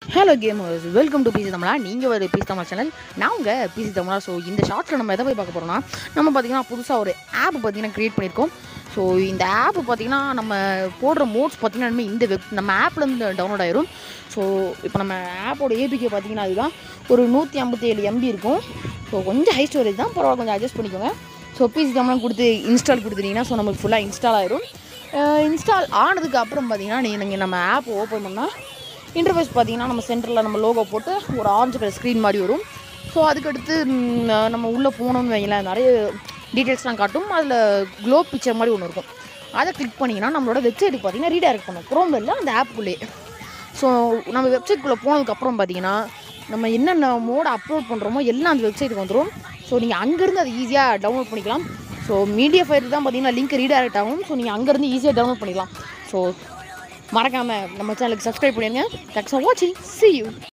hello gamers welcome to PC Tamizha நீங்கள் ஒரு PC Tamil channel நான் உங்கள் பிசி தமிழா ஸோ இந்த ஷார்ட்ஸில் நம்ம எதை போய் பார்க்க போகிறோம்னா நம்ம பார்த்தீங்கன்னா புதுசாக ஒரு ஆப் பார்த்தீங்கன்னா க்ரியேட் பண்ணியிருக்கோம் ஸோ இந்த ஆப் பார்த்தீங்கன்னா நம்ம போடுற மோட்ஸ் பார்த்தீங்கன்னா இனிமேல் இந்த வெப் நம்ம ஆப்லேருந்து டவுன்லோட் ஆயிரும் ஸோ இப்போ நம்ம ஆப்போட ஏபிகே பார்த்தீங்கன்னா அதுதான் ஒரு நூற்றி ஐம்பத்தி ஏழு எம்பி இருக்கும் ஸோ கொஞ்சம் ஹை ஸ்டோரேஜ் தான் பரவாயில்ல கொஞ்சம் அட்ஜஸ்ட் பண்ணிக்கோங்க ஸோ பிசி தமிழ் கொடுத்து இன்ஸ்டால் கொடுத்துட்டீங்கன்னா ஸோ நமக்கு ஃபுல்லாக இன்ஸ்டால் ஆயிரும் இன்ஸ்டால் ஆனதுக்கு அப்புறம் பார்த்தீங்கன்னா நீங்கள் நம்ம ஆப் ஓப்பன் பண்ணால் இன்டர்ஃபேஸ் பார்த்தீங்கன்னா நம்ம சென்டரில் நம்ம லோகோ போட்டு ஒரு ஆரஞ்சு கலர் ஸ்க்ரீன் மாதிரி வரும் ஸோ அதுக்கடுத்து ம், நம்ம உள்ளே போனோம்னு வைங்களேன் நிறைய டீட்டெயில்ஸ்லாம் காட்டும் அதில் க்ளோ பிக்சர் மாதிரி ஒன்று இருக்கும் அதை கிளிக் பண்ணிங்கன்னா நம்மளோட வெப்சைட்டுக்கு பார்த்தீங்கன்னா ரீடைரக்ட் பண்ணும் குரோம் இல்லை அந்த ஆப்புக்குள்ளேயே ஸோ நம்ம வெப்சைட்குள்ளே போனதுக்கப்புறம் பார்த்தீங்கன்னா நம்ம என்னென்ன மோட அப்லோட் பண்ணுறோமோ எல்லாம் அந்த வெப்சைட்டுக்கு வந்துடும் ஸோ நீங்கள் அங்கேருந்து அதை ஈஸியாக டவுன்லோட் பண்ணிக்கலாம் ஸோ மீடியா ஃபைல் தான் பார்த்தீங்கன்னா லிங்க் ரீடைரக்ட் ஆகும் ஸோ நீங்கள் அங்கேருந்து ஈஸியாக டவுன்லோட் பண்ணிக்கலாம் ஸோ மறக்காமல் நம்ம சேனலுக்கு சப்ஸ்கிரைப் பண்ணிடுங்க தேங்க்ஸ் ஃபார் வாட்சிங் see you